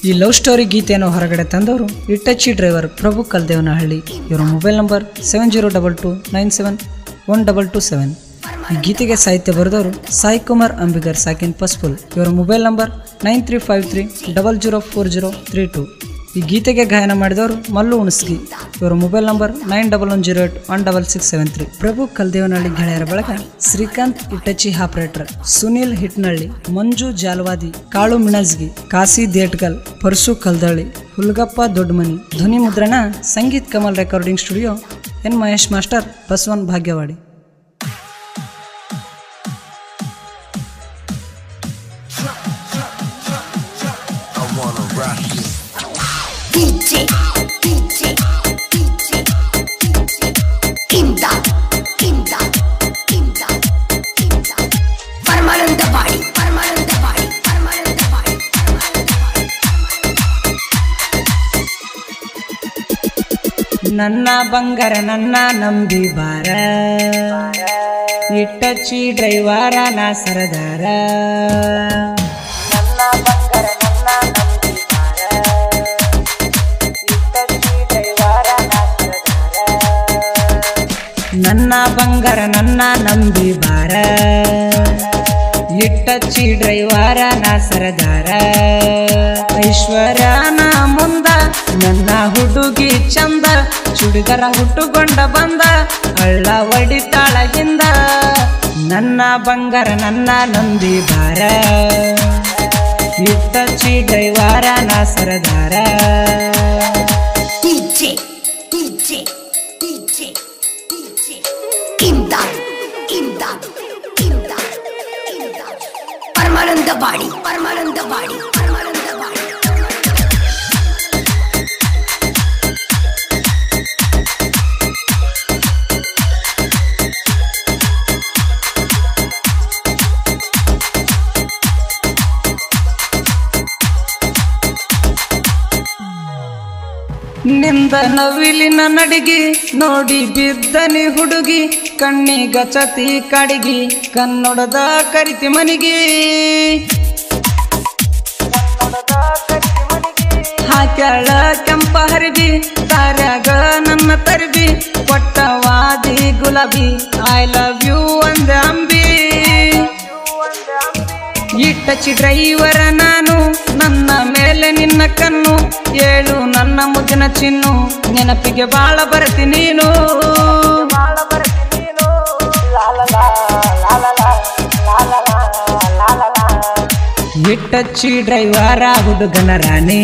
ಈ love story ಗೀತೆಯನ್ನು ಹೊರಗಡೆ ತಂದವರು ಇಟ್ಟಚ್ಚಿ ಡ್ರೈವರ್ ಪ್ರಭು ಕಲ್ದೇವನಹಳ್ಳಿ ಇವರ mobile number seven zero double two nine seven one double two seven ಈ ಗೀತೆಗೆ ಸಾಹಿತ್ಯ ಬರೆದವರು ಸಾಯಿ ಕುಮಾರ್ ಅಂಬಿಗರ್ ಸಾಕಿನ್ ಪಸ್ಪುಲ್ ಇವರ mobile number nine three five three double zero four zero three two ಈ ಗೀತೆಗೆ ಗಾಯನ ಮಾಡಿದವರು ಮಲ್ಲು ಉಣಸ್ಗಿ ಇವರ mobile number nine double one zero eight one double six seven three Prabhu Kaldevanahalli ಗೆಳೆಯರ ಬಳಗ ಶ್ರೀಕಾಂತ್ ಇಟ್ಟಚಿ ಆಪರೇಟರ್ ಸುನೀಲ್ ಹಿಟ್ನಳ್ಳಿ ಮಂಜು ಜಾಲ್ವಾದಿ ಕಾಳು ಮಿಣಜ್ಗಿ ಕಾಸಿ ದೇಟ್ಗಲ್ ಪರಸು ಕಲ್ದಳ್ಳಿ ಹುಲ್ಗಪ್ಪ ದೊಡ್ಡಮನಿ ಧ್ವನಿ ಮುದ್ರಣ Sangeet Kamal recording studio N Mahesh master Basavan Bhagyawadi I wanna rock you. DJ, DJ, DJ, DJ. Imdad, Imdad, Imdad, Imdad. Paramanandawadi Paramanandawadi Paramanandawadi Paramanandawadi ನನ್ನ ಬಂಗಾರ ನನ್ನ ನಂಬಿ ಬಾರ ಇಟ್ಟಚ್ಚಿ ಡ್ರೈವರ ನಾ ಸರದಾರ ನನ್ನ ಬಂಗಾರ ನನ್ನ ನಂಬಿ ಬಾರ ಇಟ್ಟಚ್ಚಿ ಡ್ರೈವರ ನಾ ಸರದಾರ ನನ್ನ ಬಂಗಾರ ನನ್ನ ನಂಬಿ ಬಾರ ಇಟ್ಟಚ್ಚಿ ಡ್ರೈವರ ನಾ ಸರದಾರ ಐಶ್ವರ್ಯನ ಮುಂದ ನನ್ನ ಹುಡುಗಿ ಚಂದ ಚುಡಿಗರ ಹುಟ್ಟುಕೊಂಡ ಬಂದ ಹಳ್ಳ ಒಡಿತಾಳ ಹಿಂದ ನನ್ನ ಬಂಗಾರ ನನ್ನ ನಂಬಿ ಬಾರ ಇಟ್ಟಚ್ಚಿ ಡ್ರೈವರ ನಾ ಸರದಾರ DJ, DJ, DJ, DJ. Imdad, Imdad, Imdad, Imdad. Paramanandawadi Paramanandawadi Paramanandawadi ನಿಂದ ನವಿಲಿನ ನಡಿಗಿ ನೋಡಿ ಬಿದ್ದನಿ ಹುಡುಗಿ ಕಣ್ಣಿಗ ಚತಿ ಕಡಿಗಿ ಕನ್ನಡದ ಕರಿತಿ ಮನಿಗಿ ಹಾಕ್ಯಾಳ ಕೆಂಪ ಹರಿಬಿ ತಾರ್ಯಾಗ ನನ್ನ ತರ್ಬಿ ಕೊಟ್ಟವಾದಿ ಗುಲಾಬಿ ಐ ಲವ್ ಯು ಅಂದ ಅಂಬಿ ಇಟ್ಟಚಿ ಡ್ರೈವರ ನಾನು ನನ್ನ ಮೇಲೆ ನಿನ್ನ ಕಣ್ಣು ಏಳು ನನ್ನ ಮುದ್ದಿನ ಚಿನ್ನು ನೆನಪಿಗೆ ಬಾಳ ಬರ್ತಿ ನೀನು ಇಟ್ಟಚ್ಚಿ ಡ್ರೈವರ ಹುಡುಗನ ರಾಣಿ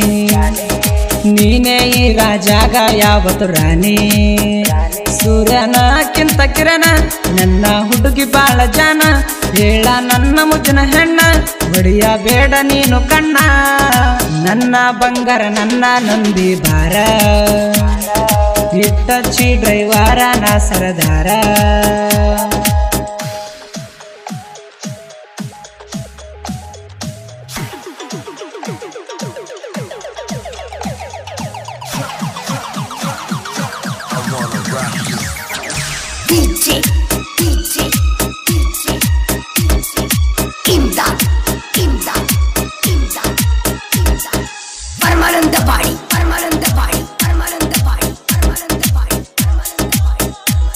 ನೀನೇ ಈ ರಾಜಾಗ ಯಾವತ್ತು ರಾಣಿ ಸೂರ್ಯನಕ್ಕಿಂತ ಕಿರಣ ನನ್ನ ಹುಡುಗಿ ಬಾಳ ಜಾನ ಹೇಳ ನನ್ನ ಮುದ್ದಿನ ಹೆಣ್ಣ ಹೊಡಿಯ ಬೇಡ ನೀನು ಕಣ್ಣ ನನ್ನ ಬಂಗಾರ ನನ್ನ ನಂಬಿ ಬಾರ ಇಟ್ಟಚ್ಚಿ ಡ್ರೈವರ ನಾ ಸರದಾರ I wanna rock you. DJ, DJ, DJ, DJ. Imdad, Imdad, Imdad, Imdad. Paramanandawadi Paramanandawadi Paramanandawadi Paramanandawadi Paramanandawadi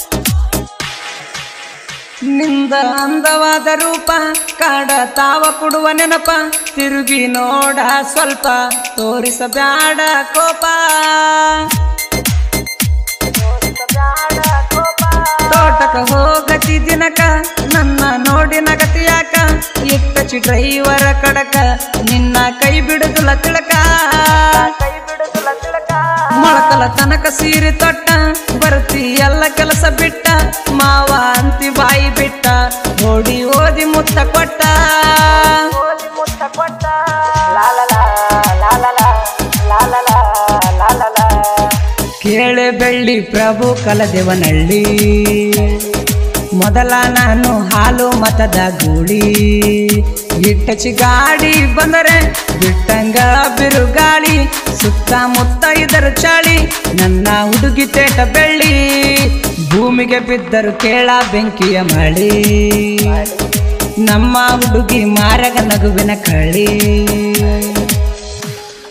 ನಿಂದ ಅಂದವಾದ ರೂಪ ಕಾಡ ತಾವ ಕೊಡುವ ನೆನಪ ತಿರುಗಿ ನೋಡ ಸ್ವಲ್ಪ ತೋರಿಸಬ್ಯಾಡ ಕೋಪ ತೋಟಕ ಹೋಗತಿ ದಿನಕ ನನ್ನ ನೋಡಿ ನಗತಿ ಯಾಕ ಇಟ್ಟಚಿ ಡ್ರೈವರ ಕಡಕ ನಿನ್ನ ಕೈ ಬಿಡುದಿಲ್ಲ ತಿಳಕ ಮೊಳಕಲ ತನಕ ಸೀರೆ ತೊಟ್ಟ ಬರ್ತಿ ಎಲ್ಲ ಕೆಲಸ ಬಿಟ್ಟ ಮಾವ ಅಂತಿ ಬಾಯಿ ಬಿಟ್ಟ ಓಡಿ ಓದಿ ಮುತ್ತ ಕೊಟ್ಟ ಕೇಳೆ ಬೆಳ್ಳಿ ಪ್ರಭು ಕಲದೇವನಳ್ಳಿ ಮೊದಲ ನಾನು ಹಾಲು ಮತದ ಗೂಳಿ ಇಟ್ಟಚಿ ಗಾಡಿ ಬಂದರೆ ಬಿಟ್ಟಂಗ ಬಿರುಗಾಳಿ ಸುತ್ತಮುತ್ತ ಇದರ ಚಾಳಿ ನನ್ನ ಹುಡುಗಿ ತೇಟ ಬೆಳ್ಳಿ ಭೂಮಿಗೆ ಬಿದ್ದರು ಕೇಳ ಬೆಂಕಿಯ ಮಳಿ ನಮ್ಮ ಹುಡುಗಿ ಮಾರಗ ನಗುವಿನ ಕಳಿ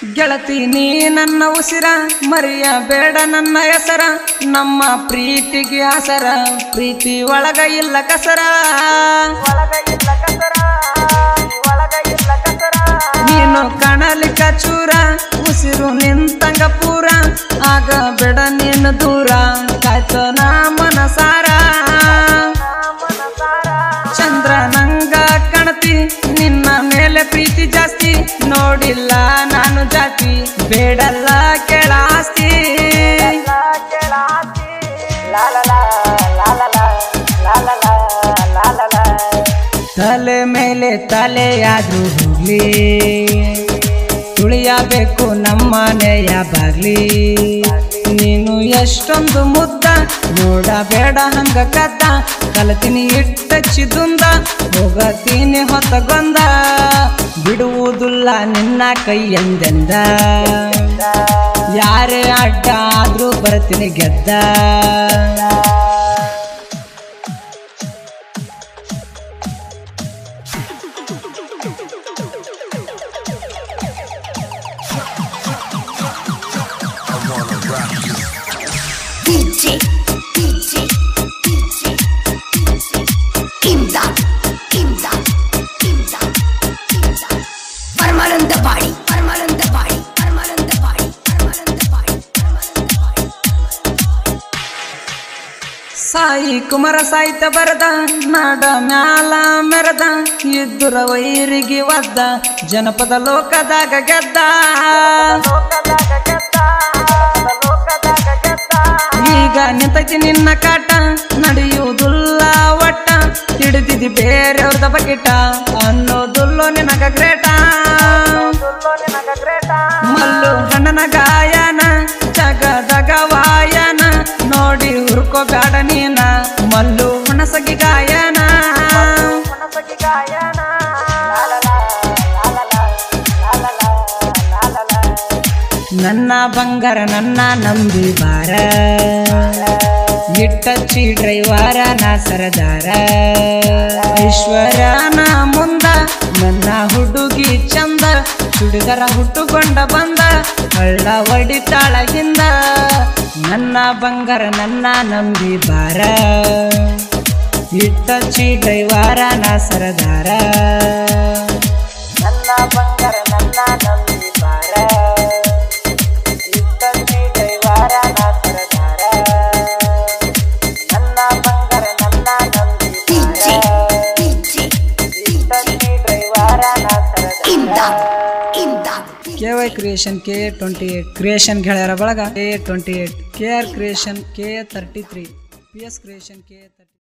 ಗೆಳತಿ ನೀ ನನ್ನ ಉಸಿರ ಮರಿಯ ಬೇಡ ನನ್ನ ಹೆಸರ ನಮ್ಮ ಪ್ರೀತಿಗೆ ಆಸರ ಪ್ರೀತಿ ಒಳಗ ಇಲ್ಲ ಕಸರ ನೀನು ಕಾಣಲಿಕ್ಕ ಚೂರ ಉಸಿರು ನಿಂತಂಗ ಪೂರ ಆಗ ಬೇಡ ನೀನು ದೂರ ಕಾಯ್ತ ನಾ ಮನಸಾರ ಚಂದ್ರ ನಂಗ ಕಾಣತಿ ನಿನ್ನ ಮೇಲೆ ಪ್ರೀತಿ ಜಾಸ್ತಿ ನೋಡಿಲ್ಲ ನಾನು ಜಾತಿ ಬೇಡಲ್ಲ ಕೆಳ ಆಸ್ತಿ ತಲೆ ಮೇಲೆ ತಲೆಯಾದ್ರೂ ಹೋಗ್ಲಿ ತುಳಿಯಬೇಕು ನಮ್ಮನೆಯ ಬಾಗ್ಲಿ ನೀನು ಎಷ್ಟೊಂದು ಮುದ್ದ ನೋಡಬೇಡ ಹಂಗ ಕದ್ದ ಕಲತೀನಿ ಇಟ್ಟಚ್ಚಿದುಂದ ಹೋಗತೀನಿ ಹೊತ್ತಗೊಂದ ಬಿಡುವುದಿಲ್ಲ ನಿನ್ನ ಕೈಯಂದೆಂದ ಯಾರೇ ಅಡ್ಡ ಆದ್ರೂ ಬರ್ತೀನಿ ಗೆದ್ದ I wanna rock you. DJ, DJ, DJ, DJ. Imdad, Imdad, Imdad, Imdad. Paramanandawadi Paramanandawadi Paramanandawadi Paramanandawadi Paramanandawadi Sai Kumara ಸಾಹಿತ್ಯ ಬರದ ನಾಡ ಮ್ಯಾಲ ಮೆರದ ಇದ್ದುರ ವೈರಿಗೆ ಒದ್ದ ಜನಪದ ಲೋಕದಾಗ ಗೆದ್ದ ಈಗ ನಿಂತೈತಿ ನಿನ್ನ ಕಾಟ ನಡೆಯುವುದಿಲ್ಲ ಒಟ್ಟ ಹಿಡಿದಿದಿ ಬೇರೆಯವ್ರದ ಬಕೆಟ ಅನ್ನೋದುಲ್ಲೋ ನಿನಗ ಗ್ರೇಟ ಮಲ್ಲು ಹಣ್ಣನ ಗಾಯನ ಜಗದಗ ವಾಯನ ನೋಡಿ ಹುರ್ಕೋಬೇಡ ನೀನ ಮಲ್ಲು ಹುಣಸಗಿ ಗಾಯನ ನನ್ನ ಬಂಗಾರ ನನ್ನ ನಂಬಿ ಬಾರ ಇಟ್ಟಚ್ಚಿ ಡ್ರೈವರ ನಾ ಸರದಾರ ಐಶ್ವರ್ಯನ ಮುಂದ ನನ್ನ ಹುಡುಗಿ ಚಂದ ಚುಡಿದರ ಹುಟ್ಟುಕೊಂಡ ಬಂದ ಹಳ್ಳ ಹೊಡಿತಾಳ ಹಿಂದ ನನ್ನ ಬಂಗಾರ ನನ್ನ ನಂಬಿ ಬಾರ ಇಟ್ಟಚ್ಚಿ ಡ್ರೈವರ ನಾ ಸರದಾರ ನನ್ನ ಬಂಗಾರ ನನ್ನ ನಂಬಿ ಬಾರ ಇಟ್ಟಚ್ಚಿ ಡ್ರೈವರ ನಾ ಸರದಾರ ನನ್ನ ಬಂಗಾರ ನನ್ನ ನಂಬಿ DJ, DJ, ಇಟ್ಟಚ್ಚಿ ಡ್ರೈವರ ನಾ ಸರದಾರ Imdad, Imdad. K Y creation K A twenty eight creation ಗೆಳೆಯರ ಬಳಗ K A twenty eight K R creation K A thirty three P S creation K A thirty